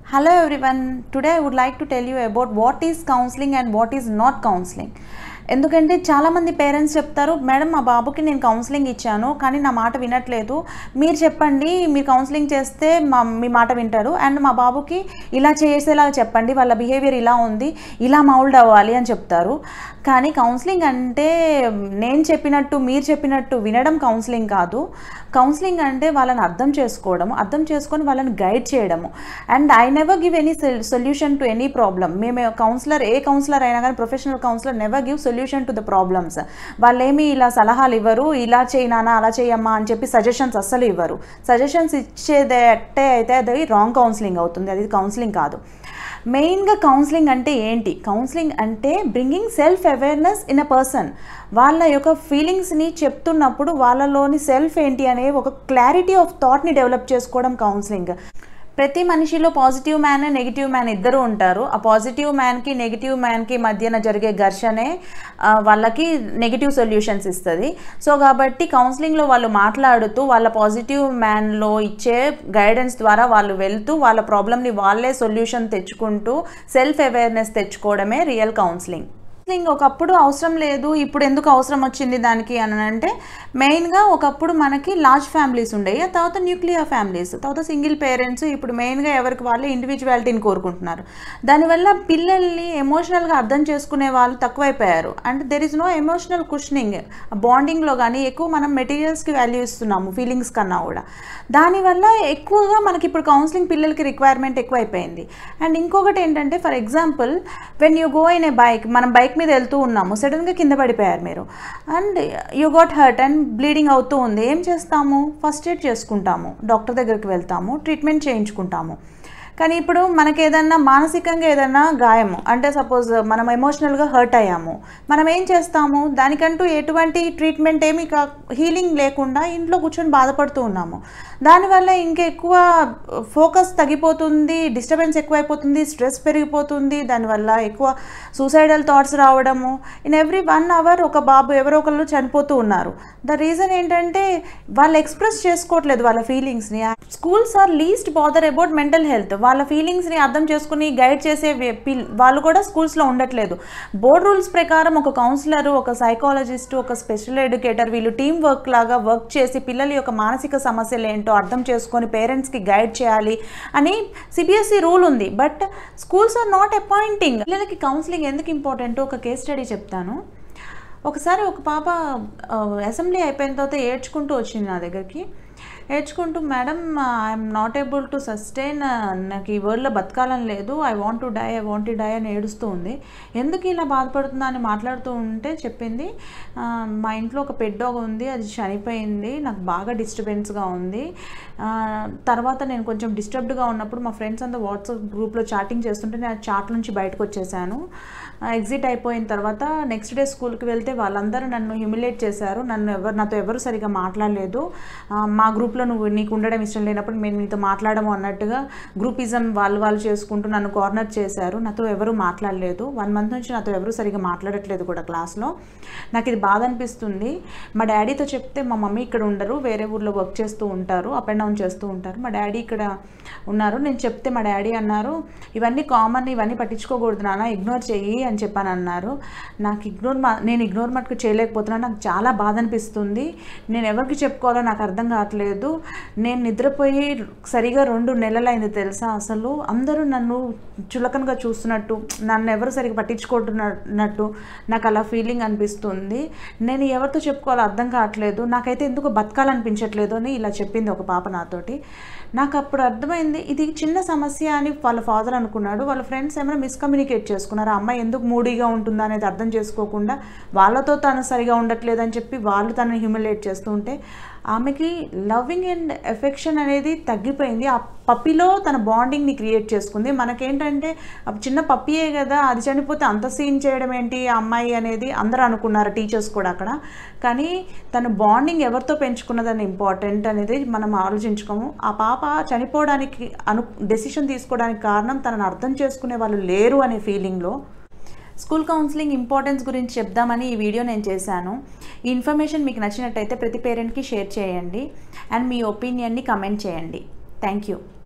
Hello everyone. Today I would like to tell you about what is counseling and what is not counseling. ఎందుకంటే చాలామంది parents చెప్తారు madam మా బాబుకి నేను counselling ఇచ్చాను కానీ నా మాట వినట్లేదు మీరు చెప్పండి మీరు కౌన్సిలింగ్ చేస్తే మా మీ మాట వింటాడు అండ్ మా బాబుకి ఇలా చేసేలాగా చెప్పండి వాళ్ళ బిహేవియర్ ఇలా ఉంది ఇలా మౌల్డ్ అవ్వాలి అని చెప్తారు కానీ కౌన్సిలింగ్ అంటే నేను చెప్పినట్టు మీరు చెప్పినట్టు వినడం కౌన్సిలింగ్ కాదు కౌన్సిలింగ్ అంటే వాళ్ళని అర్థం చేసుకోవడం అర్థం చేసుకొని వాళ్ళని గైడ్ చేయడము and I never give any solution to any problem మేము కౌన్సిలర్ ఏ కౌన్సిలర్ అయినా కానీ professional counsellor never give solution to the problems వాళ్ళేమి ఇలా సలహాలు ఇవ్వరు ఇలా చేయనానా అలా చేయమ్మా అని చెప్పి సజెషన్స్ అస్సలు ఇవ్వరు సజెషన్స్ ఇచ్చేదే అయితే అది రాంగ్ కౌన్సిలింగ్ అవుతుంది అది కౌన్సిలింగ్ కాదు మెయిన్గా కౌన్సిలింగ్ అంటే ఏంటి కౌన్సిలింగ్ అంటే bringing self awareness in a person వాళ్ళ యొక్క ఫీలింగ్స్ని చెప్తున్నప్పుడు వాళ్ళలోని సెల్ఫ్ ఏంటి అనే ఒక క్లారిటీ ఆఫ్ థాట్ని డెవలప్ చేసుకోవడం కౌన్సిలింగ్ ప్రతి మనిషిలో పాజిటివ్ మ్యాన్ నెగిటివ్ మ్యాన్ ఇద్దరు ఉంటారు ఆ పాజిటివ్ మ్యాన్కి నెగిటివ్ మ్యాన్కి మధ్యన జరిగే ఘర్షణే ఆ, వాళ్ళకి నెగిటివ్ సొల్యూషన్స్ ఇస్తుంది సో కాబట్టి కౌన్సిలింగ్లో వాళ్ళు మాట్లాడుతూ వాళ్ళ పాజిటివ్ మ్యాన్లో ఇచ్చే గైడెన్స్ ద్వారా వాళ్ళు వెళ్తూ వాళ్ళ ప్రాబ్లమ్ని వాళ్ళే సొల్యూషన్ తెచ్చుకుంటూ సెల్ఫ్ అవేర్నెస్ తెచ్చుకోవడమే రియల్ కౌన్సిలింగ్ కౌన్సిలింగ్ ఒకప్పుడు అవసరం లేదు ఇప్పుడు ఎందుకు అవసరం వచ్చింది దానికి అని అంటే మెయిన్గా ఒకప్పుడు మనకి లార్జ్ ఫ్యామిలీస్ ఉండేవి ఆ తర్వాత న్యూక్లియర్ ఫ్యామిలీస్ తర్వాత సింగిల్ పేరెంట్స్ ఇప్పుడు మెయిన్గా ఎవరికి వాళ్ళే ఇండివిజువాలిటీని కోరుకుంటున్నారు దానివల్ల పిల్లల్ని ఎమోషనల్గా అర్థం చేసుకునే వాళ్ళు తక్కువైపోయారు and there is no emotional cushioning బాండింగ్లో కానీ ఎక్కువ మనం మెటీరియల్స్కి వాల్యూ ఇస్తున్నాము ఫీలింగ్స్ కన్నా కూడా దానివల్ల ఎక్కువగా మనకి ఇప్పుడు కౌన్సిలింగ్ పిల్లలకి రిక్వైర్మెంట్ ఎక్కువైపోయింది అండ్ ఇంకొకటి ఏంటంటే for example when you go in a bike మనం బైక్ మీద వెళ్తూ ఉన్నాము సడన్గా కింద పడిపోయారు మీరు and you got hurt and bleeding అవుతూ ఉంది ఏం చేస్తాము ఫస్ట్ ఎయిడ్ చేసుకుంటాము డాక్టర్ దగ్గరికి వెళ్తాము ట్రీట్మెంట్ చేయించుకుంటాము కానీ ఇప్పుడు మనకి ఏదన్నా మానసికంగా ఏదన్నా గాయము అంటే సపోజ్ మనం ఎమోషనల్గా హర్ట్ అయ్యాము మనం ఏం చేస్తాము దానికంటూ ఎటువంటి ట్రీట్మెంట్ ఏమి కా హీలింగ్ లేకుండా ఇంట్లో కూర్చొని బాధపడుతూ ఉన్నాము దానివల్ల ఇంకెక్కువ ఫోకస్ తగ్గిపోతుంది డిస్టర్బెన్స్ ఎక్కువైపోతుంది స్ట్రెస్ పెరిగిపోతుంది దానివల్ల ఎక్కువ సూసైడల్ థాట్స్ రావడము ఇన్ ఎవ్రీ వన్ అవర్ ఒక బాబు ఎవరో ఒకళ్ళు చనిపోతూ ఉన్నారు ద రీజన్ ఏంటంటే వాళ్ళు ఎక్స్ప్రెస్ చేసుకోవట్లేదు వాళ్ళ ఫీలింగ్స్ని schools are least bother about mental health వాళ్ళ ఫీలింగ్స్ని అర్థం చేసుకుని గైడ్ చేసే వే- పిల్- వాళ్ళు కూడా స్కూల్స్లో ఉండట్లేదు బోర్డ్ రూల్స్ ప్రకారం ఒక కౌన్సిలర్ ఒక సైకాలజిస్ట్ ఒక స్పెషల్ ఎడ్యుకేటర్ వీళ్ళు టీం వర్క్ లాగా వర్క్ చేసి పిల్లల యొక్క మానసిక సమస్యలు ఏంటో అర్థం చేసుకొని పేరెంట్స్కి గైడ్ చేయాలి అని సిబిఎస్ఈ రూల్ ఉంది but schools are not appointing పిల్లలకి కౌన్సిలింగ్ ఎందుకు ఇంపార్టెంట్ ఒక కేస్ స్టడీ చెప్తాను ఒకసారి ఒక పాప ఆ, అసెంబ్లీ అయిపోయిన తర్వాత ఏడ్చుకుంటూ వచ్చింది నా దగ్గరికి ఏడ్చుకుంటూ madam I'm not able to sustain నాకు ఈ వరల్డ్లో బతకాలని లేదు I want to die I want to die అని ఏడుస్తూ ఉంది ఎందుకు ఇలా బాధపడుతుందా అని మాట్లాడుతూ ఉంటే చెప్పింది "ఆ, మా ఇంట్లో ఒక పెట్ డాగ్ ఉంది అది చనిపోయింది నాకు బాగా డిస్టర్బెన్స్గా ఉంది ఆ, తర్వాత నేను కొంచెం డిస్టర్బ్డ్గా ఉన్నప్పుడు మా ఫ్రెండ్స్ అంతా వాట్సాప్ గ్రూప్లో చాటింగ్ చేస్తుంటే నేను ఆ చాట్ నుంచి బయటకు వచ్చేసాను ఎగ్జిట్ అయిపోయిన తర్వాత నెక్స్ట్ డే స్కూల్కి వెళ్తే వాళ్ళందరూ నన్ను హ్యూమిలేట్ చేశారు నన్ను ఎవరు నాతో ఎవరు సరిగా మాట్లాడలేదు ఆ, మా గ్రూప్లో నువ్వు నీకు ఉండడం ఇష్టం లేనప్పుడు మేము నీతో మాట్లాడము అన్నట్టుగా గ్రూపిజం వాళ్ళు వాళ్ళు చేసుకుంటూ నన్ను కార్నర్ చేశారు నాతో ఎవరు మాట్లాడలేదు వన్ మంత్ నుంచి నాతో ఎవరు సరిగా మాట్లాడట్లేదు కూడా క్లాస్లో నాకు ఇది బాధ అనిపిస్తుంది మా డాడీతో చెప్తే మా మమ్మీ ఇక్కడ ఉండరు వేరే ఊర్లో వర్క్ చేస్తూ ఉంటారు అప్ అండ్ డౌన్ చేస్తూ ఉంటారు మా డాడీ ఇక్కడ ఉన్నారు నేను చెప్తే మా డాడీ అన్నారు ఇవన్నీ కామన్ ఇవన్నీ పట్టించుకోకూడదు నాన్న ఇగ్నోర్ చెయ్యి అని చెప్పాను అన్నారు నాకు ఇగ్నోర్ మా నేను ఇగ్నోర్ మటుకు చేయలేకపోతున్నాను నాకు చాలా బాధ అనిపిస్తుంది నేను ఎవరికి చెప్పుకోవాలో నాకు అర్థం కావట్లేదు నేను నిద్రపోయి సరిగా రెండు నెలలైంది తెలుసా అసలు అందరూ నన్ను చులకనగా చూస్తున్నట్టు నన్ను ఎవరు సరిగా పట్టించుకుంటున్నట్టు నాకు అలా ఫీలింగ్ అనిపిస్తుంది నేను ఎవరితో చెప్పుకోవాలో అర్థం కావట్లేదు నాకైతే ఎందుకు బతకాలనిపించట్లేదు అని ఇలా చెప్పింది ఒక పాప నాతోటి నాకు అప్పుడు అర్థమైంది ఇది చిన్న సమస్య అని వాళ్ళ ఫాదర్ అనుకున్నాడు వాళ్ళ ఫ్రెండ్స్ ఏమైనా మిస్కమ్యూనికేట్ చేసుకున్నారు ఆ అమ్మాయి ఎందుకు మూడీగా ఉంటుందా అనేది అర్థం చేసుకోకుండా వాళ్ళతో తను సరిగా ఉండట్లేదని చెప్పి వాళ్ళు తనని హ్యూమిలేట్ చేస్తూ ఉంటే ఆమెకి లవింగ్ అండ్ ఎఫెక్షన్ అనేది తగ్గిపోయింది ఆ పప్పిలో తన బాండింగ్ని క్రియేట్ చేసుకుంది మనకేంటంటే ఆ చిన్న పప్పియే కదా అది చనిపోతే అంత సీన్ చేయడం ఏంటి ఆ అమ్మాయి అనేది అందరూ అనుకున్నారు టీచర్స్ కూడా అక్కడ కానీ తన బాండింగ్ ఎవరితో పెంచుకున్నదని ఇంపార్టెంట్ అనేది మనం ఆలోచించుకోము ఆ పాప చనిపోవడానికి అను డెసిషన్ తీసుకోవడానికి కారణం తనను అర్థం చేసుకునే వాళ్ళు లేరు అనే ఫీలింగ్లో స్కూల్ కౌన్సిలింగ్ ఇంపార్టెన్స్ గురించి చెప్దామని ఈ వీడియో నేను చేశాను ఈ ఇన్ఫర్మేషన్ మీకు నచ్చినట్టయితే ప్రతి పేరెంట్కి షేర్ చేయండి అండ్ మీ ఒపీనియన్ని కమెంట్ చేయండి థ్యాంక్ యూ